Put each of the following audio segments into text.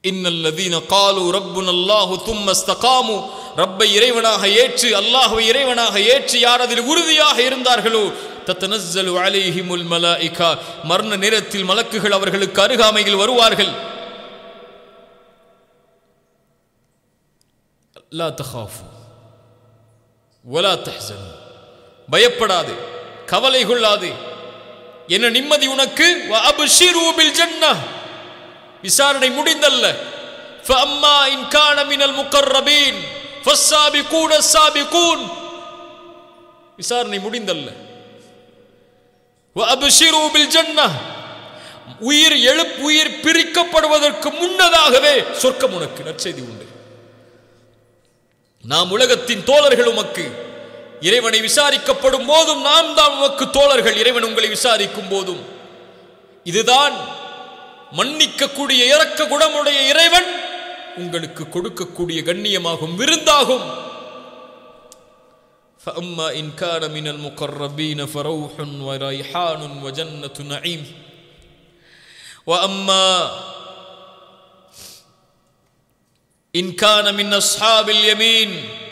இன்னல்லதீன காலு ரப்புன் அல்லாஹு தும்மஸ்தகாமு ரப்பை இறைவனாக ஏற்று அல்லாஹுவை இறைவனாக ஏற்று யார் அதில் உறுதியாக இருந்தார்களோ தத்தனஸ்ஸலு அலைஹிமுல் மலாயிகா மரண நேரத்தில் மலக்குகள் அவர்களுக்கு அருகாமையில் வருவார்கள் லா தஹாஃபு வலா தஹ்சனு பயப்படாது கவலை கொள்ளாது என்ன நிம்மதி உனக்கு வ அப்ஷிரு பில் ஜன்னah விசாரணை முடிந்தல்ல فأما إن كان من المقربين فالسابقون السابقون விசாரணை முடிந்தல்ல وأبشروا بالجنة உயிர் எழுப்பு உயிர் பிரிக்கப்படுவதற்கு முன்னதாகவே சொர்க்கம் உனக்கு நற்செய்தி உண்டு நாம் உலகத்தின் தோழர்கள் உமக்கு இறைவனை விசாரிக்கப்படும் போதும் நாம் தான் உமக்கு தோழர்கள் இறைவன் உங்களை விசாரிக்கும் போதும் இதுதான் மன்னிக்கக்கூடிய இறக்க குணமுடைய இறைவன் உங்களுக்கு கொடுக்கக்கூடிய கண்ணியமாகும் விருந்தாகும் فأما إن كان من المقربين فروح وريحان وجنة نعيم وأما إن كان من أصحاب اليمين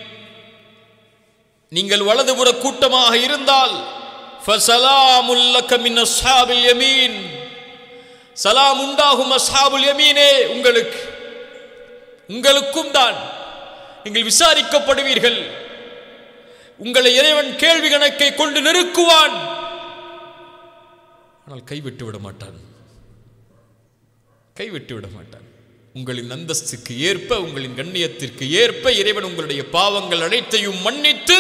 நீங்கள் வலதுபுற கூட்டமாக இருந்தால் فسلام لك من أصحاب اليمين சலாம் உண்டாகும் அஸ்ஹாபுல் யமீனே உங்களுக்கு உங்களுக்கும் தான் நீங்கள் விசாரிக்கப்படுவீர்கள் உங்களை இறைவன் கேள்வி கணக்கை கொண்டு நெருக்குவான் ஆனால் கைவிட்டு விட மாட்டான் கைவிட்டு விட மாட்டான் உங்களின் அந்தஸ்துக்கு ஏற்ப உங்களின் கண்ணியத்திற்கு ஏற்ப இறைவன் உங்களுடைய பாவங்கள் அனைத்தையும் மன்னித்து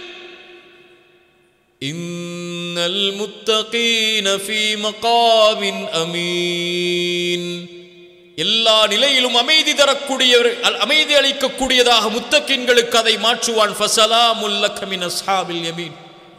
இன்னல் முத்தகீன ஃபீ மகாமின் அமீன் எல்லா நிலையிலும் அமைதி தரக்கூடியவர் அல்- அமைதி அளிக்கக்கூடியதாக முத்தக்கின்களுக்கு அதை மாற்றுவான் ஃபசலாமுல் லக்க மின் அஸ்ஹாபில் யமீன்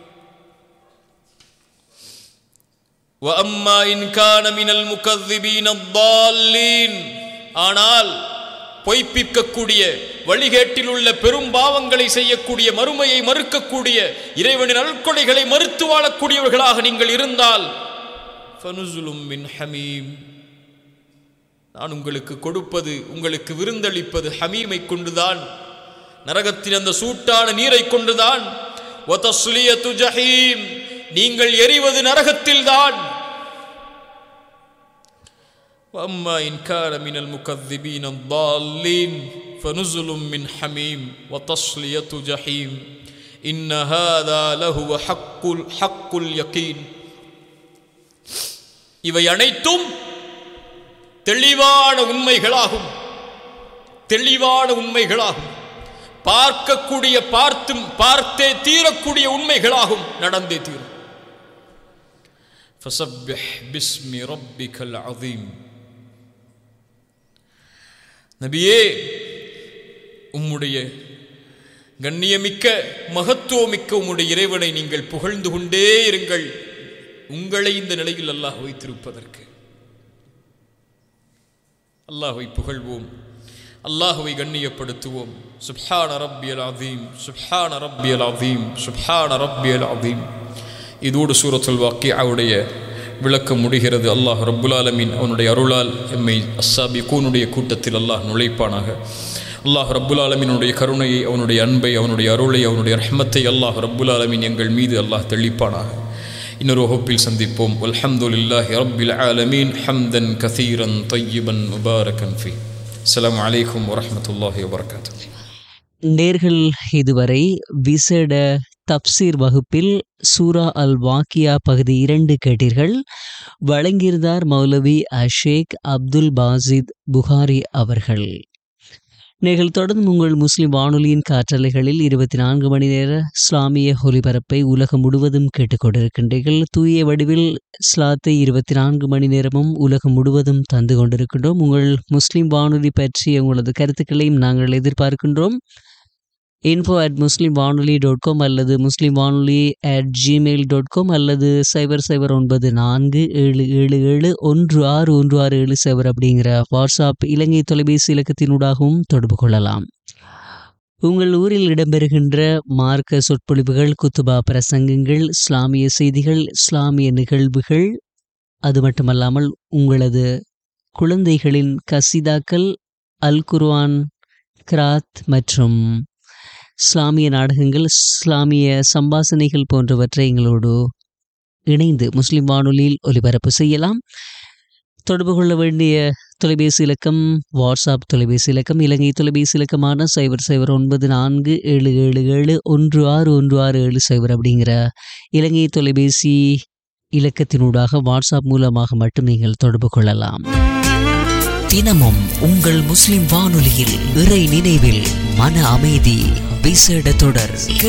وأما إن كان من المكذبين الضالين ஆனால் பொய்ப்பிக்கக்கூடிய வழிகேட்டில் உள்ள பெரும் பாவங்களை செய்யக்கூடிய மறுமையை மறுக்கக்கூடிய இறைவனின் அருட்கொடைகளை மறுத்து வாழக்கூடியவர்களாக நீங்கள் இருந்தால் ஃபனுசுலும் மின் ஹமீம் நான் உங்களுக்கு கொடுப்பது உங்களுக்கு விருந்தளிப்பது ஹமீமை கொண்டுதான் நரகத்தின் அந்த சூட்டான நீரை கொண்டுதான் வதஸ்லியத்து ஜஹீம் நீங்கள் எரிவது நரகத்தில்தான் وأما إن كان من المكذبين الضالين فنزل من حميم وتصلية جحيم إن هذا لهو حق حق اليقين இவை அனைத்தும் தெளிவான உண்மைகளாகும் தெளிவான உண்மைகளாகும் பார்க்கக்கூடிய பார்த்தும் பார்த்தே தீரக்கூடிய உண்மைகளாகும் நடந்தே தீரும் فسبح باسم ربك العظيم நபியே உம்முடைய கண்ணியமிக்க மகத்துவமிக்க உம்முடைய இறைவனை நீங்கள் புகழ்ந்து கொண்டே இருங்கள் உங்களை இந்த நிலையில் அல்லாஹ் வைத்திருப்பதற்கு அல்லாஹ்வை புகழ்வோம் அல்லாஹ்வை கண்ணியப்படுத்துவோம் சுப்ஹான ரப்பியல் அதீம் சுப்ஹான ரப்பியல் அதீம் சுப்ஹான ரப்பியல் அதீம் இதோடு சூரத்துல் வாக்கியாவுடைய விளக்கம் முடிகிறது அல்லாஹ் ரப்புல் ஆலமீன் அவனுடைய அருளால் எம்மை அஸ்ஸாபி கூனுடைய கூட்டத்தில் அல்லாஹ் நுழைப்பானாக அல்லாஹ் ரப்புல் ஆலமீனுடைய கருணையை அவனுடைய அன்பை அவனுடைய அருளை அவனுடைய ரஹ்மத்தை அல்லாஹ் ரப்புல் ஆலமீன் எங்கள் மீது அல்லாஹ் தெளிப்பானாக இன்னொரு வகுப்பில் சந்திப்போம் அல்ஹம்துலில்லாஹி ரப்பில் ஆலமீன் ஹம்தன் கதீரன் தையிபன் முபாரகன் ஃபி அஸ்ஸலாமு அலைக்கும் வரஹ்மத்துல்லாஹி வபரகாத்துஹு நேர்கள் இதுவரை விசேட தப்சீர் வகுப்பில் சூரா அல் வாக்கியா பகுதி இரண்டு கேட்டீர்கள் வழங்கியிருந்தார் மௌலவி அஷேக் அப்துல் பாசித் புகாரி அவர்கள் நீங்கள் தொடர்ந்து உங்கள் முஸ்லிம் வானொலியின் காற்றலைகளில் இருபத்தி நான்கு மணி நேர இஸ்லாமிய ஒலிபரப்பை உலகம் முழுவதும் கேட்டுக்கொண்டிருக்கின்றீர்கள் தூய வடிவில் ஸ்லாத்தை இருபத்தி நான்கு மணி நேரமும் உலகம் முழுவதும் தந்து கொண்டிருக்கின்றோம் உங்கள் முஸ்லிம் வானொலி பற்றிய உங்களது கருத்துக்களையும் நாங்கள் எதிர்பார்க்கின்றோம் இன்ஃபோ அட் முஸ்லீம் வானொலி டாட் காம் அல்லது முஸ்லீம் வானொலி அட் ஜிமெயில் டாட் காம் அல்லது சைபர் சைபர் ஒன்பது நான்கு ஏழு ஏழு ஏழு ஒன்று ஆறு ஒன்று ஆறு ஏழு சைபர் அப்படிங்கிற வாட்ஸ்அப் இலங்கை தொலைபேசி இலக்கத்தினூடாகவும் தொடர்பு கொள்ளலாம் உங்கள் ஊரில் இடம்பெறுகின்ற மார்க்க சொற்பொழிவுகள் குத்துபா பிரசங்கங்கள் இஸ்லாமிய செய்திகள் இஸ்லாமிய நிகழ்வுகள் அது மட்டுமல்லாமல் உங்களது குழந்தைகளின் கசிதாக்கள் அல் குர்ஆன் கிராத் மற்றும் இஸ்லாமிய நாடகங்கள் இஸ்லாமிய சம்பாசனைகள் போன்றவற்றை எங்களோடு இணைந்து முஸ்லிம் வானொலியில் ஒலிபரப்பு செய்யலாம் தொடர்பு கொள்ள வேண்டிய தொலைபேசி இலக்கம் வாட்ஸ்அப் தொலைபேசி இலக்கம் இலங்கை தொலைபேசி இலக்கமான சைபர் சைபர் ஒன்பது நான்கு ஏழு ஏழு ஏழு ஒன்று ஆறு ஒன்று ஆறு ஏழு சைபர் அப்படிங்கிற இலங்கை தொலைபேசி இலக்கத்தினூடாக வாட்ஸ்அப் மூலமாக மட்டும் நீங்கள் தொடர்பு கொள்ளலாம் தினமும் உங்கள் முஸ்லிம் வானொலியில் இறை நினைவில் மன அமைதி விசேட தொடர்